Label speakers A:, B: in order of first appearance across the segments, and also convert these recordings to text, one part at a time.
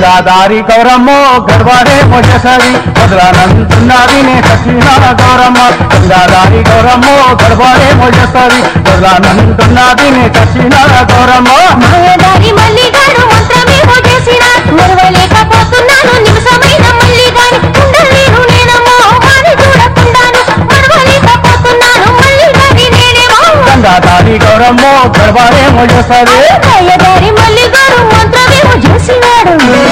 A: గంగాదారి గౌరమ్మో గర్వాడే మొజసరి వదలానంటున్నది నే సచిన గౌరమ్మ గంగాదారి గౌరమ్మో గర్వాడే మొజసరి వదలానంటున్నది నే సచిన గౌరమ్మ
B: మాయదారి మల్లిగాడు మంత్రమేమో చేసిన మరవలేకపోతున్నాను నిమిషమైన మల్లిగాని ఉండలేను నేనమ్మో వాని చూడకుండాను మరవలేకపోతున్నాను మల్లిగాని నేనేమో
A: గంగాదారి గౌరమ్మో గర్వాడే మొజసరి
B: మాయదారి మల్లిగాడు మంత్రమేమో చేసినాడు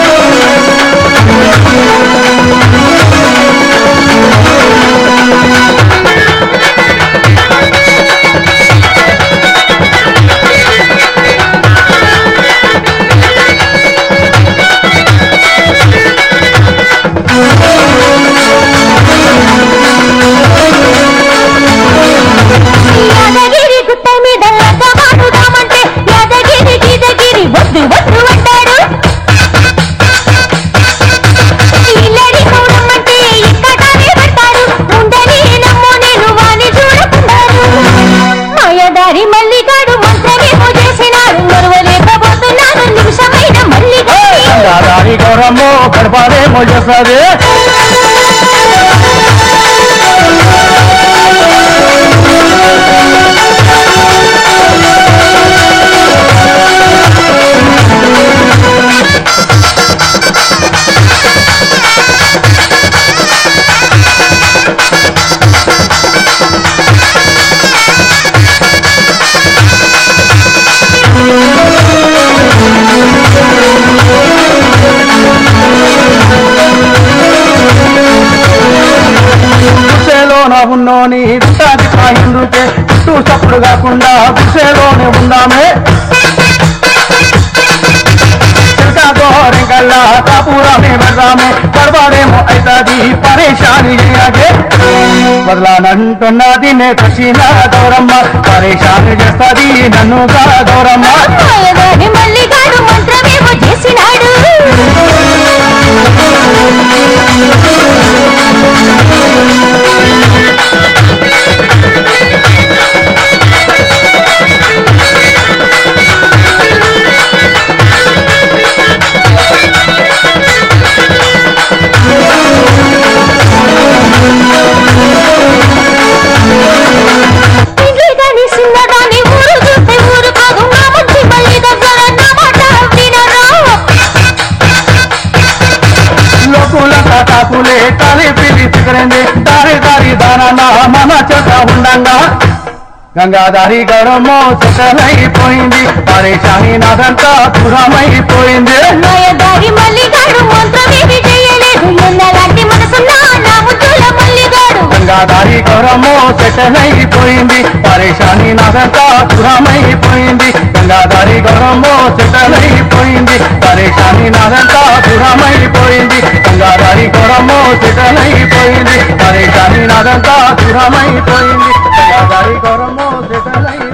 B: యాదగిరి గుట్ట మీద లగ్గమాడుదామంటే యాదగిరి గీతగిరి వద్దు వద్దు అంటాడు ఇల్లడి చూడమంటే ఇక్కడానే పడతాడు ఉండని నమ్మో నేను వాని చూడకుండాను మాయదారి మల్లిగాడు మంత్రమేమో చేసినాడు మరువలేకపోతున్నాను నిమిషమైన మల్లిగాడు
A: గంగాదారి గౌరమ్మో గర్వాడే మొజసరి గుడిసెలోన ఉన్నోని గుట్టాది కాయిందుకే చుట్టూ చప్పుడు కాకుండా గుడిసెలోనే ఉందామే గోరెంకల్లా కాపురమే వెళ్దామే పర్వాడేమో అవుతుంది పరేషాని చేయగే వదలానంటున్నది నే కృష్ణ గౌరమ్మ పరేషాని చేస్తుంది నన్నుగా గౌరమ్మ
B: మాయదారి మల్లిగాడు మంత్రమేమో చేసినాడు ఇంటిదాని చిన్నదాని ఊరు చూస్తే ఊరు కాదు నా మంచి మళ్ళీ దగ్గర నా మాట వినరా
A: లోకుల కాకులే కాలి పిలి తికరింది దారి దారి దానన్న మన చెత్త ఉండంగా గంగాదారి గౌరమ్మో చెట్టలైపోయింది పరేషాని నాదంతా దూరమైపోయింది
B: మాయదారి మల్లిగాడు మంత్రమేమి చేయలేదు ఎన్నలాంటి మనసున్న నా ముద్దుల మల్లిగాడు
A: గంగాదారి గౌరమ్మో చెట్టలైపోయింది పరేషాని నాదంతా దూరమైపోయింది గంగాదారి గౌరమ్మో చెట్టలైపోయింది పరేషాని నాదంతా దూరమైపోయింది గంగాదారి గౌరమ్మో చెట్టలైపోయింది పరేషాని నాదంతా దూరమైపోయింది గంగాదారి గౌరమ్మో చెట్టలైపోయింది